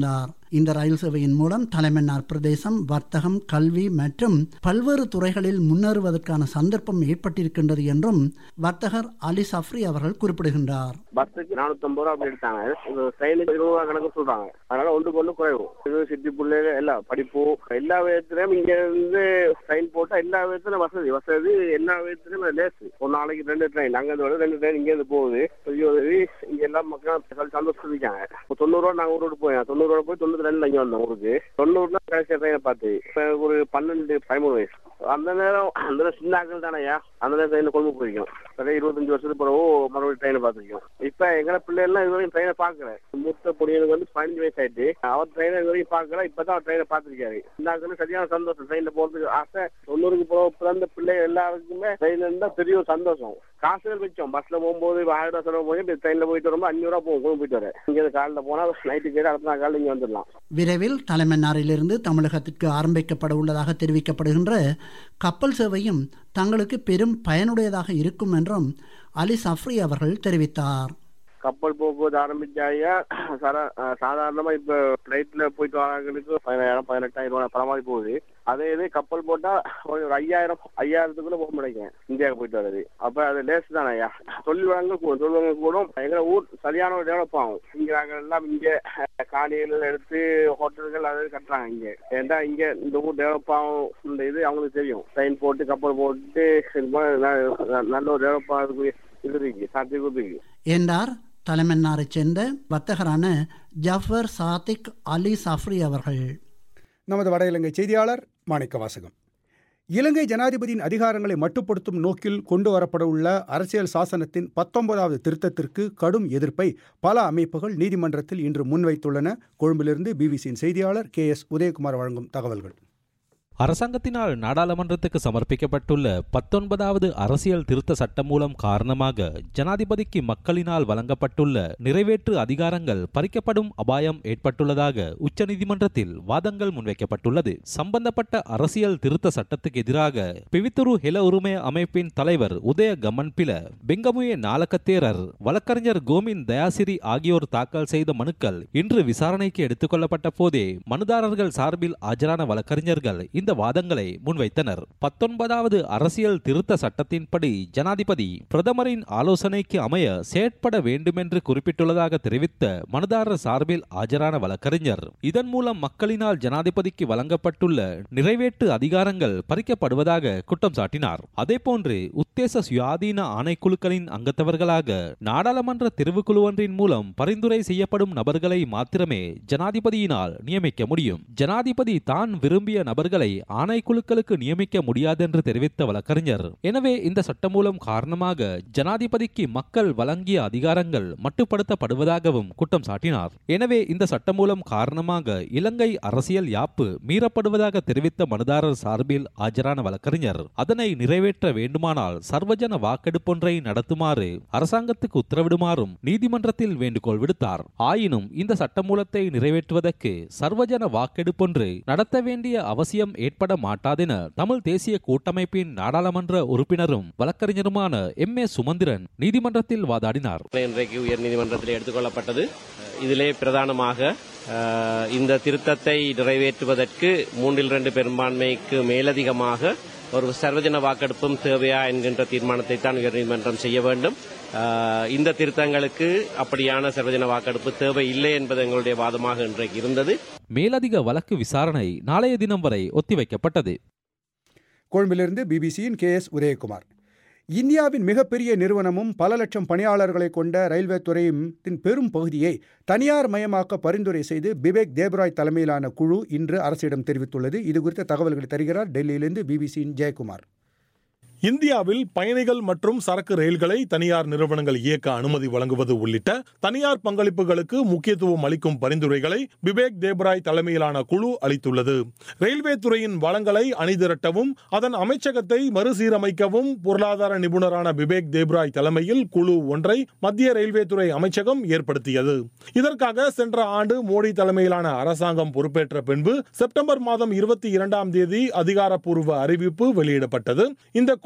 இந்த ரயில் சேவையின் மூலம் தலைமன்னார் பிரதேசம் வர்த்தகம் கல்வி மற்றும் பல்வேறு துறைகளில் முன்னேறுவதற்கான சந்தர்ப்பம் ஏற்பட்டிருக்கின்றது என்றும் வர்த்தகர் அலி சஃப்ரி அவர்கள் குறிப்பிடுகின்றார் பஸ்ஸுக்கு நானூத்தம்பது ரூபா அப்படி எடுத்தாங்க இது ட்ரெயினுக்கு இருபது ரூபா கணக்கு சொல்றாங்க அதனால ஒன்றுக்கு ஒன்று குறையும் இது சிட்டி பிள்ளைங்க எல்லாம் படிப்பு எல்லா விதத்திலையும் இங்க இருந்து ட்ரெயின் போட்டா எல்லா விதத்திலும் வசதி வசதி எல்லா விதத்திலும் லேசு ஒரு நாளைக்கு ரெண்டு ட்ரெயின் அங்க இருந்து வருது ரெண்டு ட்ரெயின் இங்க இருந்து போகுது பெரிய உதவி இங்க எல்லாம் மக்கள் சந்தோஷிக்காங்க இப்போ தொண்ணூறு ரூபா நாங்க ஊருக்கு போய் தொண்ணூறு ரூபா போய் தொண்ணூத்தி ரெண்டுல இங்க வந்தோம் ஊருக்கு தொண்ணூறுனா கடைசியா ட்ரெயினை பார்த்து இப்ப ஒரு பன்னெண்டு பதிமூணு வயசு அந்த நேரம் அந்த நேரம் சின்ன ஆக்கள் தானேயா அந்த நேரம் ட்ரெயினை கொண்டு போயிருக்கோம் அதே இருபத்தஞ்சு வருஷத்துக்கு பிறகு மறுபடியும் ட்ரெயினை பார்த்துருக்கோம் இப்ப எங்களை பிள்ளைகள்லாம் இது வரைக்கும் ட்ரெயினை பார்க்கல மூத்த பொடியனுக்கு வந்து பதினஞ்சு வயசு ஆயிட்டு அவர் ட்ரெயினை இது வரைக்கும் பார்க்கல இப்பதான் அவர் ட்ரெயினை பார்த்துருக்காரு சின்ன ஆக்களுக்கு சரியான சந்தோஷம் ட்ரெயின்ல போறதுக்கு ஆசை தொண்ணூறுக்கு பிறகு பிறந்த பிள்ளை எல்லாருக்குமே ட்ரெயின் இருந்தா பெரிய ஒரு சந்தோஷம் காசுகள் வச்சோம் பஸ்ல போகும்போது ஆயிரம் ரூபா செலவு போய் ட்ரெயின்ல போயிட்டு வரும்போது அஞ்சூறு ரூபா போகும் கொண்டு போயிட்டு வரேன் இங்க காலைல போனா நைட்டு கேட்டு அடுத்த நாள் காலையில் இங்க வந்துடலாம் விரைவில் தலைமன்னாரிலிருந்து தமிழகத்திற்கு ஆரம்பிக்கப்பட உள்ளதாக தெரிவிக்கப்படுகின்ற கப்பல் சேவையும் தங்களுக்கு பெரும் பயனுடையதாக இருக்கும் என்றும் அலி சஃப்ரி அவர்கள் தெரிவித்தார் கப்பல் போக்குவரத்து ஆரம்பிச்சாயா சர சாதாரணமா இப்ப பிளைட்ல போயிட்டு வரவங்களுக்கு பதினாயிரம் பதினெட்டாயிரம் ரூபாய் பரமாறி போகுது அதே இது கப்பல் போட்டா ஒரு ஐயாயிரம் ஐயாயிரத்துக்குள்ள போக முடியும் இந்தியாவுக்கு போயிட்டு வர்றது அப்ப அது லேஸ் தானே ஐயா தொழில் வளங்கள் கூடும் தொழில் வளங்கள் கூடும் எங்க ஊர் சரியான ஒரு டெவலப் ஆகும் இங்க நாங்க எல்லாம் இங்க காணிகள் எடுத்து ஹோட்டல்கள் அது கட்டுறாங்க இங்க ஏன்டா இங்க இந்த ஊர் டெவலப் ஆகும் இந்த இது அவங்களுக்கு தெரியும் ட்ரெயின் போட்டு கப்பல் போட்டு இது மாதிரி ந- நல்ல ஒரு டெவலப் ஆகிறதுக்கு இது இருக்கு சாத்தியம் இருக்கு என்றார் தலைமன்னாரைச் சேர்ந்த வர்த்தகரான ஜஃபர் சாதிக் அலி சஃப்ரி அவர்கள் நமது வட இலங்கை செய்தியாளர் மாணிக்க வாசகம் இலங்கை ஜனாதிபதியின் அதிகாரங்களை மட்டுப்படுத்தும் நோக்கில் கொண்டு வரப்பட உள்ள அரசியல் சாசனத்தின் பத்தொன்பதாவது திருத்தத்திற்கு கடும் எதிர்ப்பை பல அமைப்புகள் நீதிமன்றத்தில் இன்று முன்வைத்துள்ளன கொழும்பிலிருந்து பிபிசியின் செய்தியாளர் கே எஸ் உதயகுமார் வழங்கும் தகவல்கள் அரசாங்கத்தினால் நாடாளுமன்றத்துக்கு சமர்ப்பிக்கப்பட்டுள்ள பத்தொன்பதாவது அரசியல் திருத்த சட்டம் மூலம் காரணமாக ஜனாதிபதிக்கு மக்களினால் வழங்கப்பட்டுள்ள நிறைவேற்று அதிகாரங்கள் பறிக்கப்படும் அபாயம் ஏற்பட்டுள்ளதாக உச்சநீதிமன்றத்தில் வாதங்கள் முன்வைக்கப்பட்டுள்ளது சம்பந்தப்பட்ட அரசியல் திருத்த சட்டத்துக்கு எதிராக பிவித்துரு ஹெல உரிமை அமைப்பின் தலைவர் உதய கமன்பில பெங்கமுய நாலக்கத்தேரர் வழக்கறிஞர் கோமின் தயாசிரி ஆகியோர் தாக்கல் செய்த மனுக்கள் இன்று விசாரணைக்கு எடுத்துக் கொள்ளப்பட்ட போதே மனுதாரர்கள் சார்பில் ஆஜரான வழக்கறிஞர்கள் இந்த வாதங்களை முன்வைத்தனர் பத்தொன்பதாவது அரசியல் திருத்த சட்டத்தின்படி ஜனாதிபதி பிரதமரின் ஆலோசனைக்கு அமைய செயற்பட வேண்டுமென்று குறிப்பிட்டுள்ளதாக தெரிவித்த மனுதாரர் சார்பில் ஆஜரான வழக்கறிஞர் இதன் மூலம் மக்களினால் ஜனாதிபதிக்கு வழங்கப்பட்டுள்ள நிறைவேற்று அதிகாரங்கள் பறிக்கப்படுவதாக குற்றம் சாட்டினார் அதேபோன்று உத்தேச சுயாதீன ஆணைக்குழுக்களின் அங்கத்தவர்களாக நாடாளுமன்ற தெரிவுக்குழு ஒன்றின் மூலம் பரிந்துரை செய்யப்படும் நபர்களை மாத்திரமே ஜனாதிபதியினால் நியமிக்க முடியும் ஜனாதிபதி தான் விரும்பிய நபர்களை ஆணைக்குழுக்களுக்கு நியமிக்க முடியாதென்று தெரிவித்த வழக்கறிஞர் எனவே இந்த சட்டமூலம் காரணமாக ஜனாதிபதிக்கு மக்கள் வழங்கிய அதிகாரங்கள் மட்டுப்படுத்தப்படுவதாகவும் குற்றம் சாட்டினார் எனவே இந்த சட்டமூலம் காரணமாக இலங்கை அரசியல் யாப்பு மீறப்படுவதாக தெரிவித்த மனுதாரர் சார்பில் ஆஜரான வழக்கறிஞர் அதனை நிறைவேற்ற வேண்டுமானால் சர்வஜன வாக்கெடுப்பொன்றை நடத்துமாறு அரசாங்கத்துக்கு உத்தரவிடுமாறும் நீதிமன்றத்தில் வேண்டுகோள் விடுத்தார் ஆயினும் இந்த சட்டமூலத்தை நிறைவேற்றுவதற்கு சர்வஜன வாக்கெடுப்பொன்று நடத்த வேண்டிய அவசியம் ஏற்பட மாட்டாதென தமிழ் தேசிய கூட்டமைப்பின் நாடாளுமன்ற உறுப்பினரும் வழக்கறிஞருமான எம் ஏ சுமந்திரன் நீதிமன்றத்தில் வாதாடினார் இன்றைக்கு உயர்நீதிமன்றத்தில் எடுத்துக்கொள்ளப்பட்டது இதிலே பிரதானமாக அஹ், இந்த திருத்தத்தை நிறைவேற்றுவதற்கு மூன்றில் இரண்டு பெரும்பான்மைக்கு மேலதிகமாக ஒரு சர்வஜன வாக்கெடுப்பும் தேவையா என்கின்ற தீர்மானத்தை தான் உயர்நீதிமன்றம் செய்ய வேண்டும் அஹ், இந்த திருத்தங்களுக்கு அப்படியான சர்வஜன வாக்கெடுப்பு தேவை இல்லை என்பது எங்களுடைய வாதமாக இன்றைக்கு இருந்தது மேலதிக வழக்கு விசாரணை நாளைய தினம் வரை ஒத்திவைக்கப்பட்டது கொழும்பிலிருந்து பிபிசியின் கே எஸ் உதயகுமார் இந்தியாவின் மிகப்பெரிய நிறுவனமும் பல லட்சம் பணியாளர்களை கொண்ட ரயில்வே துறையின் பெரும் பகுதியை தனியார் மயமாக்க பரிந்துரை செய்து பிபேக் தேப்ராய் தலைமையிலான குழு இன்று அரசிடம் தெரிவித்துள்ளது இது குறித்த தகவல்களை தருகிறார் டெல்லியிலிருந்து பிபிசியின் ஜெயக்குமார் இந்தியாவில் பயணிகள் மற்றும் சரக்கு ரயில்களை தனியார் நிறுவனங்கள் இயக்க அனுமதி வழங்குவது உள்ளிட்ட தனியார் பங்களிப்புகளுக்கு முக்கியத்துவம் அளிக்கும் பரிந்துரைகளை பிபேக் தேப்ராய் தலைமையிலான குழு அளித்துள்ளது ரயில்வே துறையின் வளங்களை அணிதிரட்டவும் அதன் அமைச்சகத்தை மறுசீரமைக்கவும் பொருளாதார நிபுணரான பிபேக் தேப்ராய் தலைமையில் குழு ஒன்றை மத்திய ரயில்வே துறை அமைச்சகம் ஏற்படுத்தியது இதற்காக சென்ற ஆண்டு மோடி தலைமையிலான அரசாங்கம் பொறுப்பேற்ற பின்பு செப்டம்பர் மாதம் இருபத்தி இரண்டாம் தேதி அதிகாரப்பூர்வ அறிவிப்பு வெளியிடப்பட்டது இந்த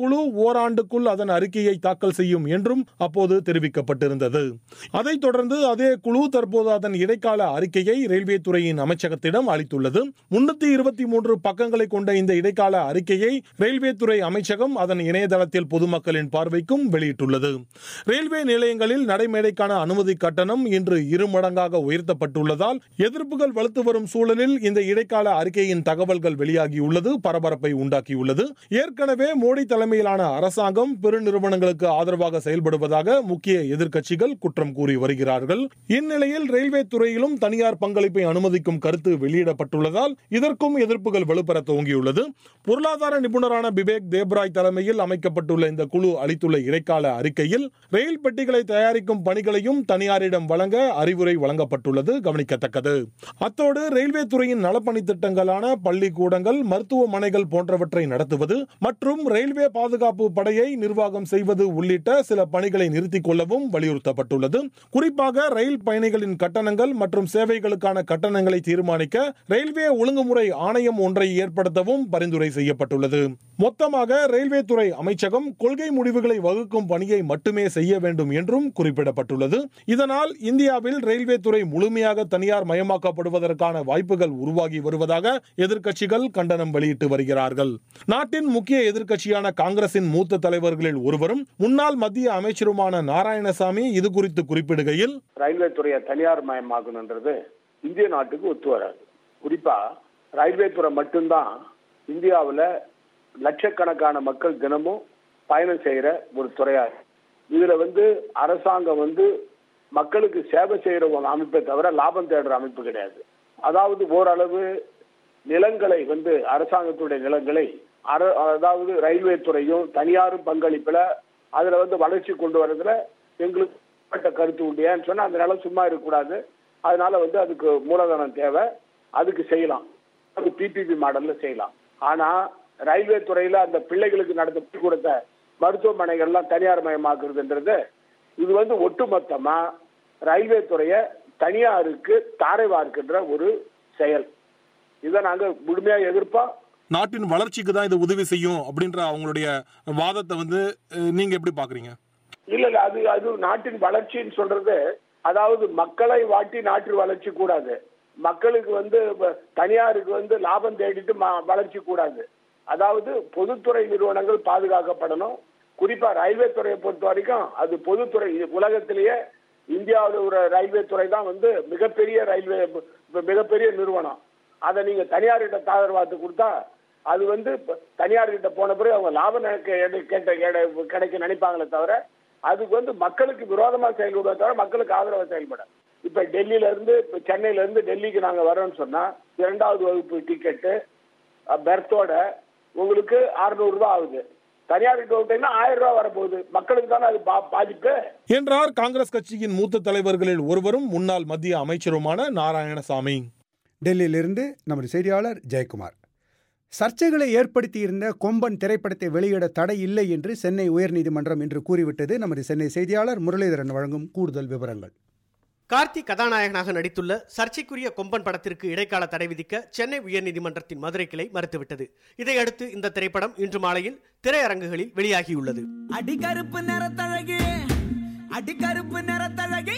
குழு ஓராண்டுக்குள் அதன் அறிக்கையை தாக்கல் செய்யும் என்றும் அப்போது தெரிவிக்கப்பட்டிருந்தது அதைத் தொடர்ந்து அதே குழு தற்போது அதன் இடைக்கால அறிக்கையை ரயில்வே துறையின் அமைச்சகத்திடம் அளித்துள்ளது முன்னூத்தி இருபத்தி மூன்று பக்கங்களை கொண்ட இந்த இடைக்கால அறிக்கையை ரயில்வே துறை அமைச்சகம் அதன் இணையதளத்தில் பொதுமக்களின் பார்வைக்கும் வெளியிட்டுள்ளது ரயில்வே நிலையங்களில் நடைமேடைக்கான அனுமதி கட்டணம் இன்று இருமடங்காக உயர்த்தப்பட்டுள்ளதால் எதிர்ப்புகள் வலுத்து வரும் சூழலில் இந்த இடைக்கால அறிக்கையின் தகவல்கள் வெளியாகியுள்ளது பரபரப்பை உண்டாக்கியுள்ளது ஏற்கனவே மோடி தலைமையிலான அரசாங்கம் பெருநிறுவனங்களுக்கு ஆதரவாக செயல்படுவதாக முக்கிய எதிர்க்கட்சிகள் குற்றம் கூறி வருகிறார்கள் இந்நிலையில் ரயில்வே துறையிலும் தனியார் பங்களிப்பை அனுமதிக்கும் கருத்து வெளியிடப்பட்டுள்ளதால் இதற்கும் எதிர்ப்புகள் வலுப்பெற துவங்கியுள்ளது பொருளாதார நிபுணரான பிபேக் தேப்ராய் தலைமையில் அமைக்கப்பட்டுள்ள இந்த குழு அளித்துள்ள இடைக்கால அறிக்கையில் ரயில் பெட்டிகளை தயாரிக்கும் பணிகளையும் தனியாரிடம் வழங்க அறிவுரை வழங்கப்பட்டுள்ளது கவனிக்கத்தக்கது அத்தோடு ரயில்வே துறையின் நலப்பணி திட்டங்களான பள்ளிக்கூடங்கள் மருத்துவமனைகள் போன்றவற்றை நடத்துவது மற்றும் ரயில்வே பாதுகாப்பு படையை நிர்வாகம் செய்வது உள்ளிட்ட சில பணிகளை நிறுத்திக் கொள்ளவும் வலியுறுத்தப்பட்டுள்ளது குறிப்பாக ரயில் பயணிகளின் கட்டணங்கள் மற்றும் சேவைகளுக்கான கட்டணங்களை தீர்மானிக்க ரயில்வே ஒழுங்குமுறை ஆணையம் ஒன்றை ஏற்படுத்தவும் பரிந்துரை செய்யப்பட்டுள்ளது மொத்தமாக ரயில்வே துறை அமைச்சகம் கொள்கை முடிவுகளை வகுக்கும் பணியை மட்டுமே செய்ய வேண்டும் என்றும் குறிப்பிடப்பட்டுள்ளது இதனால் இந்தியாவில் ரயில்வே துறை முழுமையாக தனியார் மயமாக்கப்படுவதற்கான வாய்ப்புகள் உருவாகி வருவதாக எதிர்க்கட்சிகள் கண்டனம் வெளியிட்டு வருகிறார்கள் நாட்டின் முக்கிய எதிர்க்கட்சியான காங்கிரசின் மூத்த தலைவர்களில் ஒருவரும் முன்னாள் மத்திய அமைச்சருமான நாராயணசாமி இது குறித்து குறிப்பிடுகையில் ரயில்வே துறையை தனியார் மயமாக்கணுன்றது இந்திய நாட்டுக்கு ஒத்து வராது குறிப்பா ரயில்வே துறை மட்டும்தான் இந்தியாவில் லட்சக்கணக்கான மக்கள் தினமும் பயணம் செய்யற ஒரு துறையா இருக்கு. இதுல வந்து அரசாங்கம் வந்து மக்களுக்கு சேவை செய்யற ஒரு அமைப்பை தவிர லாபம் தேடுற அமைப்பு கிடையாது அதாவது ஓரளவு நிலங்களை வந்து அரசாங்கத்துடைய நிலங்களை அர- அதாவது ரயில்வே துறையும் தனியாரும் பங்களிப்புல அதுல வந்து வளர்ச்சி கொண்டு வரதுல எங்களுக்கு தனிப்பட்ட கருத்து உண்டு ஏன்னு சொன்னா அந்த நிலம் சும்மா இருக்கக்கூடாது அதனால வந்து அதுக்கு மூலதனம் தேவை அதுக்கு செய்யலாம் அது பிபிபி மாடல்ல செய்யலாம் ஆனா ரயில்வே துறையில அந்த பிள்ளைகளுக்கு நடந்த பள்ளிக்கூடத்தை மருத்துவமனைகள்லாம் தனியார் மயமாக்குறதுன்றது இது வந்து ஒட்டுமொத்தமா ரயில்வே துறையை தனியாருக்கு தாரை வார்க்கின்ற ஒரு செயல் இதை நாங்க முழுமையா எதிர்ப்போம் நாட்டின் வளர்ச்சிக்கு தான் இது உதவி செய்யும் அப்படின்ற அவங்களுடைய வாதத்தை வந்து அஹ், நீங்க எப்படி பாக்குறீங்க இல்ல இல்ல அது அது நாட்டின் வளர்ச்சின்னு சொல்றது அதாவது மக்களை வாட்டி நாட்டின் வளர்ச்சி கூடாது மக்களுக்கு வந்து வ- தனியாருக்கு வந்து லாபம் தேடிட்டு ம- வளர்ச்சி கூடாது அதாவது பொதுத்துறை நிறுவனங்கள் பாதுகாக்கப்படணும் குறிப்பா ரயில்வே துறையை பொறுத்த வரைக்கும் அது பொதுத்துறை இது உலகத்திலேயே இந்தியாவில் ஒரு ரயில்வே துறை தான் வந்து மிகப்பெரிய ரயில்வே ம- மிகப்பெரிய நிறுவனம் அதை நீங்க தனியார்கிட்ட தாதரவாத்து கொடுத்தா அது வந்து இப்ப தனியார்கிட்ட போன பிறகு அவங்க லாபம் நினைக்க எடு- கேட்ட எட- கிடைக்க நினைப்பாங்களே தவிர அதுக்கு வந்து மக்களுக்கு விரோதமா செயல்படுவதை தவிர மக்களுக்கு ஆதரவா செயல்பட இப்ப டெல்லியில இருந்து இப்ப சென்னையில இருந்து டெல்லிக்கு நாங்க வரோம்னு சொன்னா இரண்டாவது வகுப்பு டிக்கெட்டு பெர்த்தோட உங்களுக்கு 600 ரூபாய் ஆகுது தனியார்கிட்ட விட்டீங்கன்னா ஆயிரம் ரூபாய் வரப்போகுது மக்களுக்கு தானே அது பா- பாதிப்பு என்றார் காங்கிரஸ் கட்சியின் மூத்த தலைவர்களில் ஒருவரும் முன்னாள் மத்திய அமைச்சருமான நாராயணசாமி டெல்லியிலிருந்து நமது செய்தியாளர் ஜெயக்குமார் சர்ச்சைகளை ஏற்படுத்தியிருந்த கொம்பன் திரைப்படத்தை வெளியிட தடை இல்லை என்று சென்னை உயர்நீதிமன்றம் இன்று கூறிவிட்டது நமது சென்னை செய்தியாளர் முரளிதரன் வழங்கும் கூடுதல் விவரங்கள் கார்த்தி கதாநாயகனாக நடித்துள்ள சர்ச்சைக்குரிய கொம்பன் படத்திற்கு இடைக்கால தடை விதிக்க சென்னை உயர்நீதிமன்றத்தின் மதுரை கிளை மறுத்துவிட்டது இதையடுத்து இந்த திரைப்படம் இன்று மாலையில் திரையரங்குகளில் வெளியாகியுள்ளது அடிகருப்பு நிறத்தழகு அடிகருப்பு நிறத்தழகி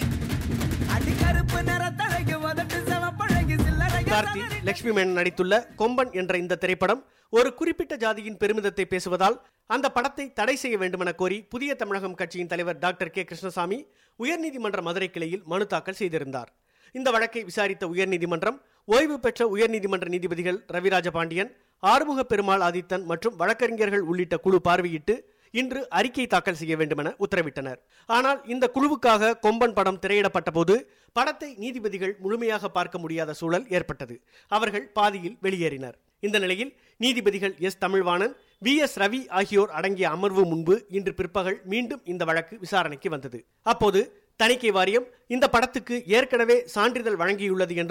அடிகருப்பு நிறத்தழகு உதட்டு சிவப்பழகி சில்லறை கார்த்தி லட்சுமி மேனன் நடித்துள்ள கொம்பன் என்ற இந்த திரைப்படம் ஒரு குறிப்பிட்ட ஜாதியின் பெருமிதத்தை பேசுவதால் அந்த படத்தை தடை செய்ய வேண்டுமென கோரி புதிய தமிழகம் கட்சியின் தலைவர் டாக்டர் கே கிருஷ்ணசாமி உயர்நீதிமன்ற மதுரை கிளையில் மனு தாக்கல் செய்திருந்தார் இந்த வழக்கை விசாரித்த உயர்நீதிமன்றம் ஓய்வு பெற்ற உயர்நீதிமன்ற நீதிபதிகள் ரவிராஜ பாண்டியன் ஆறுமுக பெருமாள் ஆதித்தன் மற்றும் வழக்கறிஞர்கள் உள்ளிட்ட குழு பார்வையிட்டு இன்று அறிக்கை தாக்கல் செய்ய வேண்டுமென உத்தரவிட்டனர் ஆனால் இந்த குழுவுக்காக கொம்பன் படம் திரையிடப்பட்ட போது படத்தை நீதிபதிகள் முழுமையாக பார்க்க முடியாத சூழல் ஏற்பட்டது அவர்கள் பாதியில் வெளியேறினர் இந்த நிலையில் நீதிபதிகள் S Tamilvanan V S Ravi ஆகியோர் அடங்கிய அமர்வு முன்பு இன்று பிற்பகல் மீண்டும் இந்த வழக்கு விசாரணைக்கு வந்தது அப்போது தணிக்கை வாரியம் இந்த படத்துக்கு ஏற்கனவே சான்றிதழ் வழங்கியுள்ளது என்றும்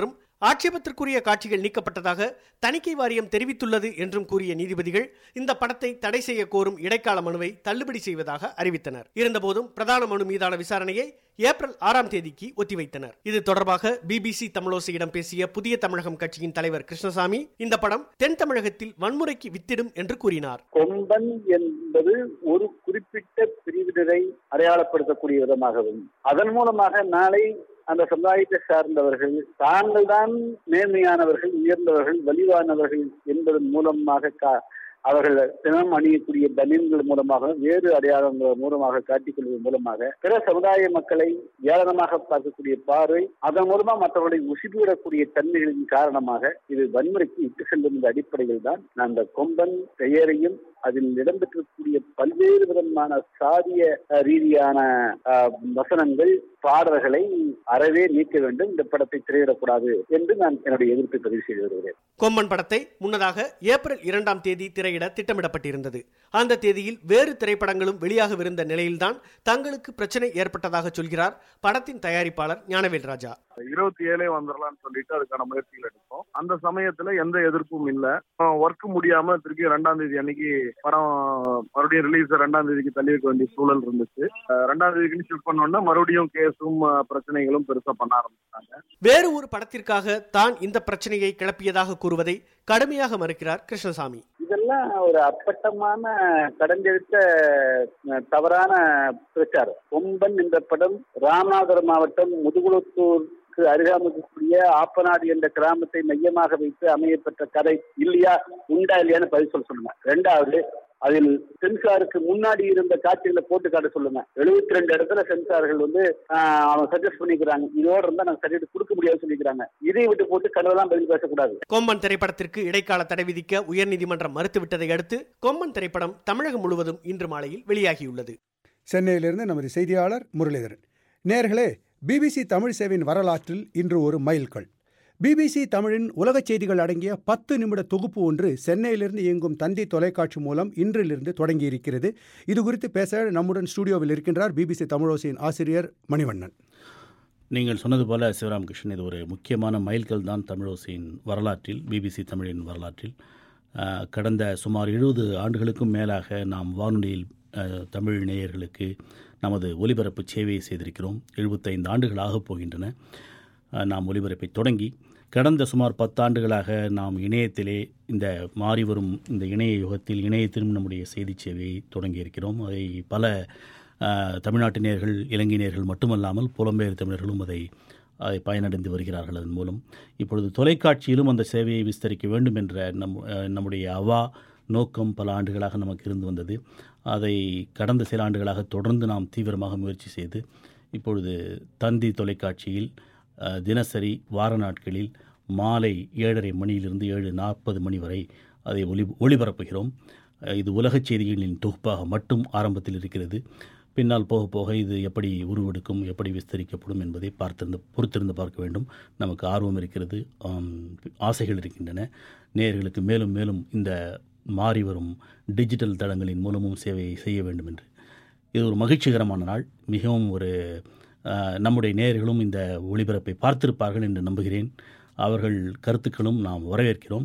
ஆட்சேபத்திற்குரிய காட்சிகள் நீக்கப்பட்டதாக தணிக்கை வாரியம் தெரிவித்துள்ளது என்றும் கூறிய நீதிபதிகள் இந்த படத்தை தடை செய்ய கோரும் இடைக்கால மனுவை தள்ளுபடி செய்வதாக அறிவித்தனர் இருந்தபோதும் பிரதான மனு மீதான விசாரணையை ஏப்ரல் ஆறாம் தேதிக்கு ஒத்திவைத்தனர் இது தொடர்பாக பிபிசி தமிழோசையிடம் பேசிய புதிய தமிழகம் கட்சியின் தலைவர் கிருஷ்ணசாமி இந்த படம் தென் தமிழகத்தில் வன்முறைக்கு வித்திடும் என்று கூறினார் கொம்பன் என்பது ஒரு குறிப்பிட்ட பிரிவினரை அடையாளப்படுத்தக்கூடிய விதமாகவும் அதன் மூலமாக நாளை அந்த சமுதாயத்தை சார்ந்தவர்கள் தாங்கள் தான் நேர்மையானவர்கள் உயர்ந்தவர்கள் வலிவானவர்கள் என்பதன் மூலமாக கா- அவர்கள் தினம் அணியக்கூடிய பனியன்கள் மூலமாக வேறு அடையாளங்கள் மூலமாக காட்டிக்கொள்வது மூலமாக பிற சமுதாய மக்களை ஏளனமாக பார்க்கக்கூடிய பார்வை அதன் மூலமா மற்றவர்களை உசுப்பிவிடக்கூடிய தன்மைகளின் காரணமாக இது வன்முறைக்கு இட்டு செல்லும் இந்த அடிப்படையில் தான் நான் அந்த கொம்பன் பெயரையும் அதில் இடம்பெற்றிருக்கக்கூடிய பல்வேறு விதமான சாதிய அஹ், ரீதியான அஹ், வசனங்கள் பாடல்களை அறவே நீக்க வேண்டும் இந்த படத்தை திரையிடக்கூடாது என்று நான் என்னுடைய எதிர்ப்பை பதிவு செய்து வருகிறேன் கொம்மன் படத்தை முன்னதாக ஏப்ரல் இரண்டாம் தேதி திரையிட திட்டமிடப்பட்டிருந்தது அந்த தேதியில் வேறு திரைப்படங்களும் வெளியாகவிருந்த நிலையில்தான் தங்களுக்கு பிரச்சனை ஏற்பட்டதாக சொல்கிறார் படத்தின் தயாரிப்பாளர் ஞானவேல் ராஜா இருபத்தி ஏழே வந்துடலாம்னு சொல்லிட்டு அதுக்கான முயற்சிகள் எடுத்தோம் அந்த சமயத்துல எந்த எதிர்ப்பும் இல்ல ஒர்க் முடியாம திருப்பி ரெண்டாம் தேதி அன்னைக்கு படம் மறுபடியும் ரிலீஸ் ரெண்டாம் தேதிக்கு தள்ளி வைக்க வேண்டிய சூழல் இருந்துச்சு அஹ் ரெண்டாம் தேதிக்கு ஷிஃப்ட் பண்ணோம்னா மறுபடியும் கேஸும் அஹ், பிரச்சனைகளும் பெருசா பண்ண ஆரம்பிச்சாங்க வேறு ஒரு படத்திற்காக தான் இந்த பிரச்சனையை கிளப்பியதாக கூறுவதை கடுமையாக மறுக்கிறார் கிருஷ்ணசாமி இதெல்லாம் ஒரு அப்பட்டமான கடந்தெடுத்த அஹ், தவறான பிரச்சாரம் கொம்பன் என்ற படம் ராமநாதபுரம் மாவட்டம் முதுகுளத்தூருக்கு அருகாமல் இருக்கக்கூடிய ஆப்பநாடு என்ற கிராமத்தை மையமாக வைத்து அமையப்பட்ட கதை இல்லையா உண்டா இல்லையான்னு பதில் சொல்ல சொல்லுங்க ரெண்டாவது அதில் சென்சாருக்கு முன்னாடி இருந்த காட்சிகளை போட்டு காட்ட சொல்லுங்க எழுபத்தி ரெண்டு இடத்துல சென்சார்கள் வந்து ஆஹ், அவங்க சஜஸ்ட் பண்ணிக்கிறாங்க இதோட இருந்தா நாங்க சர்டிஃபிகேட் கொடுக்க முடியாதுன்னு சொல்லிக்கிறாங்க இதை விட்டு போட்டு கடவுளாம் பதில் பேசக்கூடாது கொம்பன் திரைப்படத்திற்கு இடைக்கால தடை விதிக்க உயர்நீதிமன்றம் மறுத்துவிட்டதை அடுத்து கொம்பன் திரைப்படம் தமிழகம் முழுவதும் இன்று மாலையில் வெளியாகியுள்ளது சென்னையிலிருந்து நமது செய்தியாளர் முரளிதரன் நேர்களே பிபிசி தமிழ் சேவையின் வரலாற்றில் இன்று ஒரு மைல்கல் பிபிசி தமிழின் உலகச் செய்திகள் அடங்கிய பத்து நிமிட தொகுப்பு ஒன்று சென்னையிலிருந்து இயங்கும் தந்தி தொலைக்காட்சி மூலம் இன்றிலிருந்து தொடங்கியிருக்கிறது இது குறித்து பேச நம்முடன் ஸ்டுடியோவில் இருக்கின்றார் பிபிசி தமிழோசையின் ஆசிரியர் மணிவண்ணன் நீங்கள் சொன்னது போல சிவராமகிருஷ்ணன் இது ஒரு முக்கியமான மைல்கல் தான் தமிழோசையின் வரலாற்றில் பிபிசி தமிழின் வரலாற்றில் அஹ், கடந்த சுமார் எழுபது ஆண்டுகளுக்கும் மேலாக நாம் வானொலியில் அஹ், தமிழ் நேயர்களுக்கு நமது ஒலிபரப்பு சேவையை செய்திருக்கிறோம் எழுபத்தைந்து ஆண்டுகள் ஆகப் போகின்றன அஹ், நாம் ஒலிபரப்பை தொடங்கி கடந்த சுமார் பத்தாண்டுகளாக நாம் இணையத்திலே இந்த மாறி வரும் இந்த இணைய யுகத்தில் இணையத்திலும் நம்முடைய செய்தி சேவையை தொடங்கியிருக்கிறோம் அதை பல அஹ், தமிழ்நாட்டு நேயர்கள் இலங்கை நேயர்கள் மட்டுமல்லாமல் புலம்பெயர் தமிழர்களும் அதை அதை பயனடைந்து வருகிறார்கள் அதன் மூலம் இப்பொழுது தொலைக்காட்சியிலும் அந்த சேவையை விஸ்தரிக்க வேண்டும் என்ற நம் அஹ், நம்முடைய அவா நோக்கம் பல ஆண்டுகளாக நமக்கு இருந்து வந்தது அதை கடந்த சில ஆண்டுகளாக தொடர்ந்து நாம் தீவிரமாக முயற்சி செய்து இப்பொழுது தந்தி தொலைக்காட்சியில் அஹ், தினசரி வார நாட்களில் மாலை ஏழரை மணியிலிருந்து ஏழு நாற்பது மணி வரை அதை ஒளி ஒளிபரப்புகிறோம் அஹ், இது உலகச் செய்திகளின் தொகுப்பாக மட்டும் ஆரம்பத்தில் இருக்கிறது பின்னால் போக போக இது எப்படி உருவெடுக்கும் எப்படி விஸ்தரிக்கப்படும் என்பதை பார்த்திருந்து பொறுத்திருந்து பார்க்க வேண்டும் நமக்கு ஆர்வம் இருக்கிறது ஆம், ஆசைகள் இருக்கின்றன நேயர்களுக்கு மேலும் மேலும் இந்த மாறி வரும் டிஜிட்டல் தளங்களின் மூலமும் சேவையை செய்ய வேண்டும் என்று இது ஒரு மகிழ்ச்சிகரமான நாள் மிகவும் ஒரு அஹ், நம்முடைய நேயர்களும் இந்த ஒளிபரப்பை பார்த்திருப்பார்கள் என்று நம்புகிறேன் அவர்கள் கருத்துக்களும் நாம் வரவேற்கிறோம்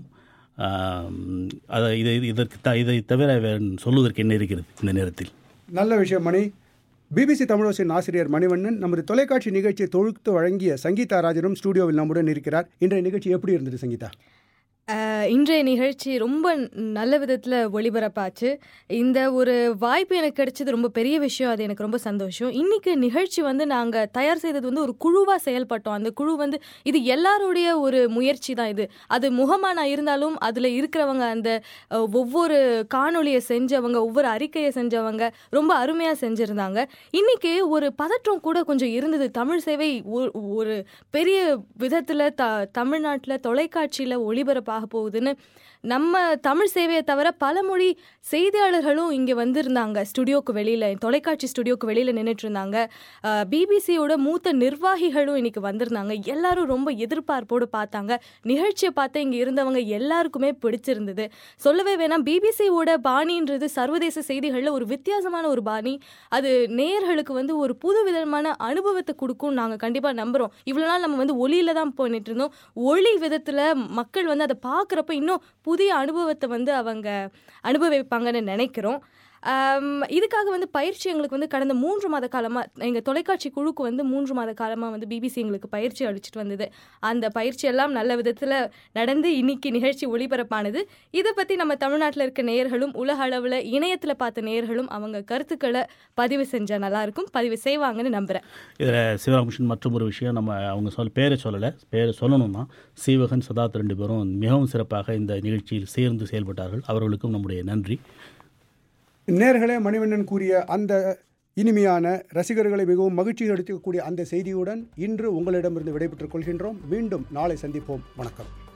ஆம், அதை இதை இதற்கு த இதை தவிர வேறு சொல்வதற்கு என்ன இருக்கிறது இந்த நேரத்தில் நல்ல விஷயம் மணி பிபிசி தமிழோசின் ஆசிரியர் மணிவண்ணன் நமது தொலைக்காட்சி நிகழ்ச்சியை தொகுத்து வழங்கிய சங்கீதா ராஜனும் ஸ்டுடியோவில் நம்முடன் இருக்கிறார் இன்றைய நிகழ்ச்சி எப்படி இருந்தது சங்கீதா அஹ், இன்றைய நிகழ்ச்சி ரொம்ப நல்ல விதத்தில் ஒளிபரப்பாச்சு இந்த ஒரு வாய்ப்பு எனக்கு கிடைச்சது ரொம்ப பெரிய விஷயம் அது எனக்கு ரொம்ப சந்தோஷம் இன்னைக்கு நிகழ்ச்சி வந்து நாங்கள் தயார் செய்தது வந்து ஒரு குழுவாக செயல்பட்டோம் அந்த குழு வந்து இது எல்லாருடைய ஒரு முயற்சி தான் இது அது முகமான இருந்தாலும் அதில் இருக்கிறவங்க அந்த அஹ், ஒவ்வொரு காணொளியை செஞ்சவங்க ஒவ்வொரு அறிக்கையை செஞ்சவங்க ரொம்ப அருமையாக செஞ்சுருந்தாங்க இன்னைக்கு ஒரு பதற்றம் கூட கொஞ்சம் இருந்தது தமிழ் சேவை ஒ- ஒரு பெரிய விதத்தில் த தமிழ்நாட்டில் தொலைக்காட்சியில் ஒளிபரப்பாக ஆக போகுதுன்னு நம்ம தமிழ் சேவையை தவிர பல மொழி செய்தியாளர்களும் இங்கே வந்திருந்தாங்க ஸ்டுடியோக்கு வெளியில் தொலைக்காட்சி ஸ்டுடியோக்கு வெளியில் நின்றுட்டு இருந்தாங்க பிபிசியோட மூத்த நிர்வாகிகளும் இன்னைக்கு வந்திருந்தாங்க எல்லாரும் ரொம்ப எதிர்பார்ப்போடு பார்த்தாங்க நிகழ்ச்சியை பார்த்து இங்கே இருந்தவங்க எல்லாருக்குமே பிடிச்சிருந்தது சொல்லவே வேணாம் பிபிசியோட பாணின்றது சர்வதேச செய்திகளில் ஒரு வித்தியாசமான ஒரு பாணி அது நேயர்களுக்கு வந்து ஒரு புது விதமான அனுபவத்தை கொடுக்கும் நாங்கள் கண்டிப்பாக நம்புகிறோம் இவ்வளோ நாள் நம்ம வந்து ஒளியில தான் போயிட்டு இருந்தோம் ஒளி விதத்தில் மக்கள் வந்து அதை பார்க்குறப்ப இன்னும் புதிய அனுபவத்தை வந்து அவங்க அனுபவிப்பாங்கன்னு நினைக்கிறோம் ஆம், இதுக்காக வந்து பயிற்சி எங்களுக்கு வந்து கடந்த மூன்று மாத காலமாக எங்கள் தொலைக்காட்சி குழுக்கு வந்து மூன்று மாத காலமாக வந்து பிபிசி எங்களுக்கு பயிற்சி அளிச்சிட்டு வந்தது அந்த பயிற்சி எல்லாம் நல்ல விதத்தில் நடந்து இன்னைக்கு நிகழ்ச்சி ஒளிபரப்பானது இதை பற்றி நம்ம தமிழ்நாட்டில் இருக்க நேயர்களும் உலக அளவில் இணையத்தில் பார்த்த நேயர்களும் அவங்க கருத்துக்களை பதிவு செஞ்சால் நல்லாயிருக்கும் பதிவு செய்வாங்கன்னு நம்புகிறேன் இதில் சிவராமகிருஷ்ணன் மற்றும் ஒரு விஷயம் நம்ம அவங்க சொல் பேரை சொல்லலை பேரை சொல்லணும்னா சீவகன் சதாத் ரெண்டு பேரும் மிகவும் சிறப்பாக இந்த நிகழ்ச்சியில் சேர்ந்து செயல்பட்டார்கள் அவர்களுக்கும் நம்முடைய நன்றி நேர்களே மணிவண்ணன் கூறிய அந்த இனிமையான ரசிகர்களை மிகவும் மகிழ்ச்சி அளிக்கக்கூடிய அந்த செய்தியுடன் இன்று உங்களிடமிருந்து விடைபெற்றுக் கொள்கின்றோம் மீண்டும் நாளை சந்திப்போம் வணக்கம்